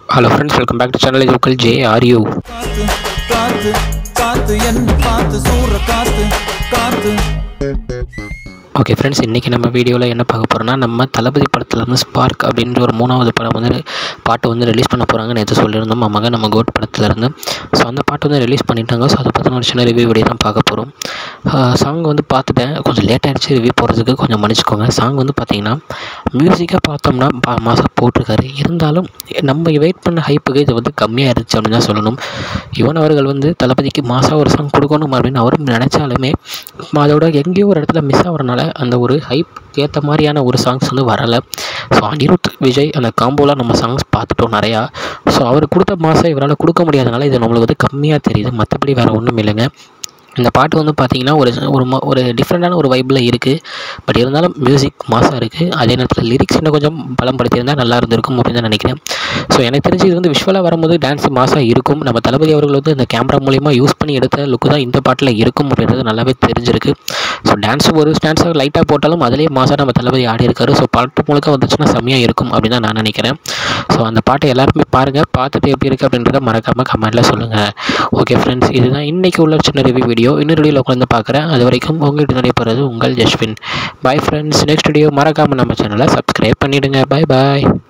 hello friends welcome back to channel இது உங்கள் J are you காத்து காத்து காத்து என்ன பார்த்து சூற காத்து காத்து ஓகே ஃப்ரெண்ட்ஸ் இன்றைக்கி நம்ம வீடியோவில் என்ன பார்க்க போகிறோம்னா நம்ம தளபதி படத்தில் வந்து ஸ்பார்க் அப்படின்ற ஒரு மூணாவது படம் வந்து பாட்டு வந்து ரிலீஸ் பண்ண போகிறாங்க நேற்று சொல்லியிருந்தோம் ஆமாங்க நம்ம கோட் படத்துலேருந்து ஸோ அந்த பாட்டு வந்து ரிலீஸ் பண்ணிட்டாங்க ஸோ அதை பற்றின ஒரு சின்ன ரிவ்யூ வீடியோ தான் பார்க்க போகிறோம் சாங் வந்து பார்த்துட்டேன் கொஞ்சம் லேட் ஆகிடுச்சு ரிவ்யூ போடுறதுக்கு கொஞ்சம் மன்னிச்சுக்கோங்க சாங் வந்து பார்த்தீங்கன்னா மியூசிக்காக பார்த்தோம்னா பா மாதம் போட்டிருக்காரு இருந்தாலும் நம்ம வெயிட் பண்ண ஹைப்புக்கு இது வந்து கம்மியாக இருந்துச்சு அப்படின்னு தான் சொல்லணும் யுவன் அவர்கள் வந்து தளபதிக்கு மாதம் ஒரு சாங் கொடுக்கணும் அப்படின்னு அவரும் நினச்சாலுமே அதோட எங்கேயோ ஒரு இடத்துல மிஸ் ஆகிறனால அந்த ஒரு ஹைப் ஏற்ற மாதிரியான ஒரு சாங்ஸ் வந்து வரலை ஸோ அனிருத் விஜய் அந்த காம்போலாம் நம்ம சாங்ஸ் பார்த்துட்டோம் நிறையா ஸோ அவர் கொடுத்த மாதம் இவரால் கொடுக்க முடியாதனால இது நம்மளுக்கு வந்து கம்மியாக தெரியுது மற்றபடி வேறு ஒன்றும் இல்லைங்க இந்த பாட்டு வந்து பார்த்திங்கன்னா ஒரு ஒரு ம- ஒரு டிஃப்ரெண்ட்டான ஒரு வைப்பில் இருக்குது பட் இருந்தாலும் மியூசிக் மாசாக இருக்குது அதே நேரத்தில் லிரிக்ஸ் இன்னும் கொஞ்சம் பலம் படுத்தியிருந்தால் நல்லா இருந்திருக்கும் அப்படின்னு தான் நினைக்கிறேன் ஸோ எனக்கு தெரிஞ்சு இது வந்து விஷுவலாக வரும்போது டான்ஸ் மாசாக இருக்கும் நம்ம தளபதி அவர்கள் வந்து இந்த கேமரா மூலிமா யூஸ் பண்ணி எடுத்த லுக்கு தான் இந்த பாட்டில் இருக்கும் அப்படின்றது நல்லாவே தெரிஞ்சிருக்கு ஸோ டான்ஸ் ஒரு டான்ஸாக லைட்டாக போட்டாலும் அதிலேயே மாசாக நம்ம தளபதி ஆடி இருக்காரு ஸோ பாட்டு முழுக்க வந்துச்சுன்னா செம்மையாக இருக்கும் அப்படின்னு தான் நான் நினைக்கிறேன் ஸோ அந்த பாட்டை எல்லாருமே பாருங்கள் பார்த்துட்டு எப்படி இருக்குது அப்படின்றத மறக்காமல் கமெண்ட்டில் சொல்லுங்கள் ஓகே ஃப்ரெண்ட்ஸ் இதுதான் இன்றைக்கி உள்ள சின்ன ரிவ்யூ வீடியோ இன்னொரு வீடியோவில் உட்காந்து பார்க்குறேன் அது வரைக்கும் உங்கள்கிட்ட நடைபெறது உங்கள் Jaswin bye friends next video மறக்காமல் நம்ம சேனலை சப்ஸ்கிரைப் பண்ணிவிடுங்க பை பாய்